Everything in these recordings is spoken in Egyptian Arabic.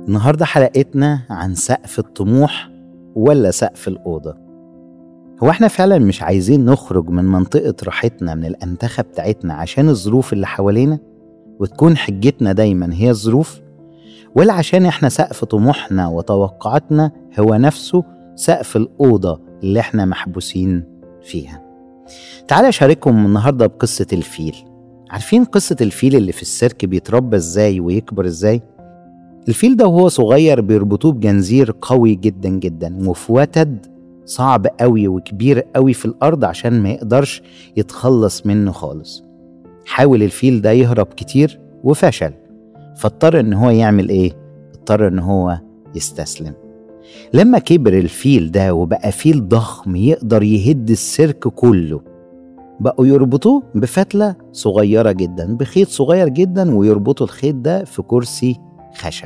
النهاردة حلقتنا عن سقف الطموح ولا سقف الأوضة هو احنا فعلا مش عايزين نخرج من منطقة راحتنا من الأنتخة بتاعتنا عشان الظروف اللي حوالينا وتكون حجتنا دايما هي الظروف ولا عشان احنا سقف طموحنا وتوقعاتنا هو نفسه سقف الأوضة اللي احنا محبوسين فيها تعالى أشارككم النهاردة بقصة الفيل عارفين قصة الفيل اللي في السيرك بيتربى ازاي ويكبر ازاي؟ الفيل ده وهو صغير بيربطوه بجنزير قوي جدا جدا وفي وتد صعب قوي وكبير قوي في الأرض عشان ما يقدرش يتخلص منه خالص حاول الفيل ده يهرب كتير وفشل فاضطر ان هو يعمل ايه؟ اضطر ان هو يستسلم لما كبر الفيل ده وبقى فيل ضخم يقدر يهد السيرك كله بقوا يربطوه بفتلة صغيرة جدا بخيط صغير جدا ويربطوا الخيط ده في كرسي خشب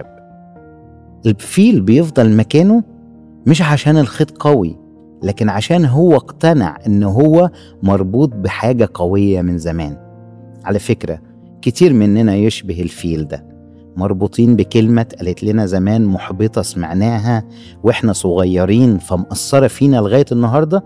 الفيل بيفضل مكانه مش عشان الخيط قوي لكن عشان هو اقتنع ان هو مربوط بحاجة قوية من زمان على فكرة كتير مننا يشبه الفيل ده مربوطين بكلمة قالت لنا زمان محبطة سمعناها واحنا صغيرين فمأثرة فينا لغاية النهاردة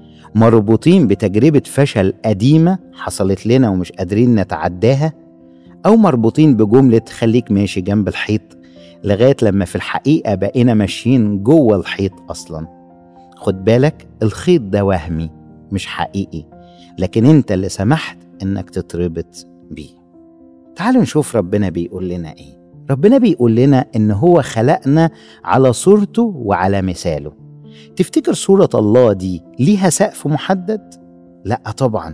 مربوطين بتجربة فشل قديمة حصلت لنا ومش قادرين نتعداها أو مربوطين بجملة خليك ماشي جنب الحيط لغاية لما في الحقيقة بقينا ماشيين جوه الحيط أصلا خد بالك الخيط ده وهمي مش حقيقي لكن انت اللي سمحت انك تتربط بيه تعالوا نشوف ربنا بيقول لنا ايه ربنا بيقول لنا ان هو خلقنا على صورته وعلى مثاله تفتكر صورة الله دي ليها سقف محدد؟ لا طبعا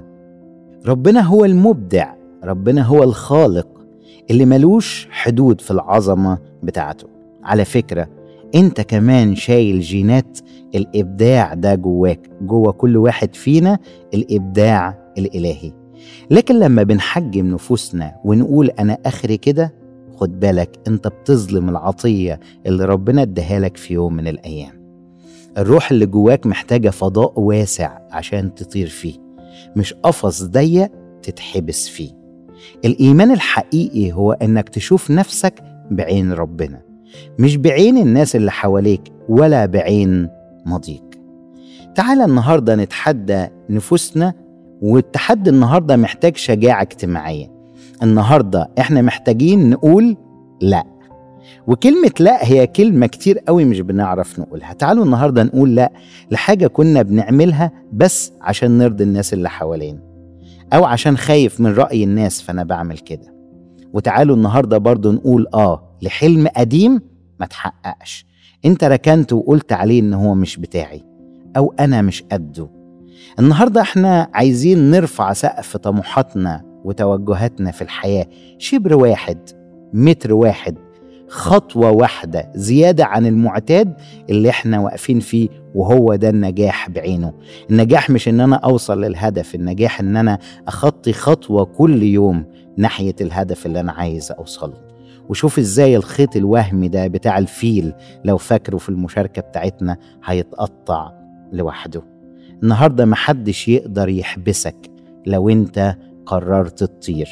ربنا هو المبدع ربنا هو الخالق اللي ملوش حدود في العظمة بتاعته على فكرة انت كمان شايل جينات الابداع ده جواك جوا كل واحد فينا الابداع الالهي لكن لما بنحجم نفوسنا ونقول انا اخري كده خد بالك انت بتظلم العطية اللي ربنا اداها لك في يوم من الايام الروح اللي جواك محتاجة فضاء واسع عشان تطير فيه مش قفص ضيق تتحبس فيه الإيمان الحقيقي هو إنك تشوف نفسك بعين ربنا مش بعين الناس اللي حواليك ولا بعين ماضيك تعال النهاردة نتحدى نفوسنا والتحدي النهاردة محتاج شجاعة اجتماعية النهاردة احنا محتاجين نقول لا وكلمة لا هي كلمة كتير قوي مش بنعرف نقولها تعالوا النهاردة نقول لا لحاجة كنا بنعملها بس عشان نرضي الناس اللي حوالينا أو عشان خايف من رأي الناس فأنا بعمل كده وتعالوا النهاردة برضو نقول آه لحلم قديم ما تحققش انت ركنت وقلت عليه ان هو مش بتاعي او انا مش قده النهارده احنا عايزين نرفع سقف طموحاتنا وتوجهاتنا في الحياه شبر واحد متر واحد خطوة واحدة زيادة عن المعتاد اللي احنا واقفين فيه وهو ده النجاح بعينه النجاح مش ان انا اوصل للهدف النجاح ان انا اخطي خطوة كل يوم ناحية الهدف اللي انا عايز اوصله وشوف ازاي الخيط الوهمي ده بتاع الفيل لو فاكره في المشاركة بتاعتنا هيتقطع لوحده النهاردة محدش يقدر يحبسك لو انت قررت تطير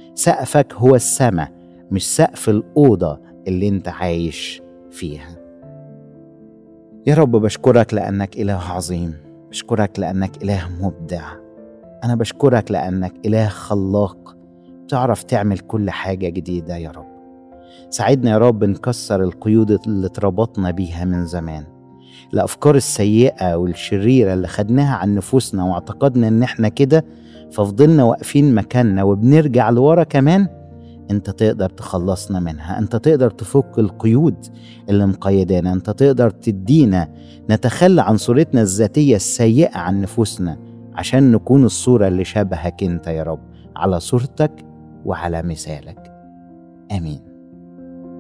سقفك هو السماء مش سقف الأوضة اللي انت عايش فيها يا رب بشكرك لأنك إله عظيم بشكرك لأنك إله مبدع أنا بشكرك لأنك إله خلاق تعرف تعمل كل حاجة جديدة يا رب ساعدنا يا رب نكسر القيود اللي اتربطنا بيها من زمان الأفكار السيئة والشريرة اللي خدناها عن نفوسنا واعتقدنا إن إحنا كده ففضلنا واقفين مكاننا وبنرجع لورا كمان انت تقدر تخلصنا منها انت تقدر تفك القيود اللي مقيدانا انت تقدر تدينا نتخلى عن صورتنا الذاتية السيئة عن نفوسنا عشان نكون الصورة اللي شبهك انت يا رب على صورتك وعلى مثالك امين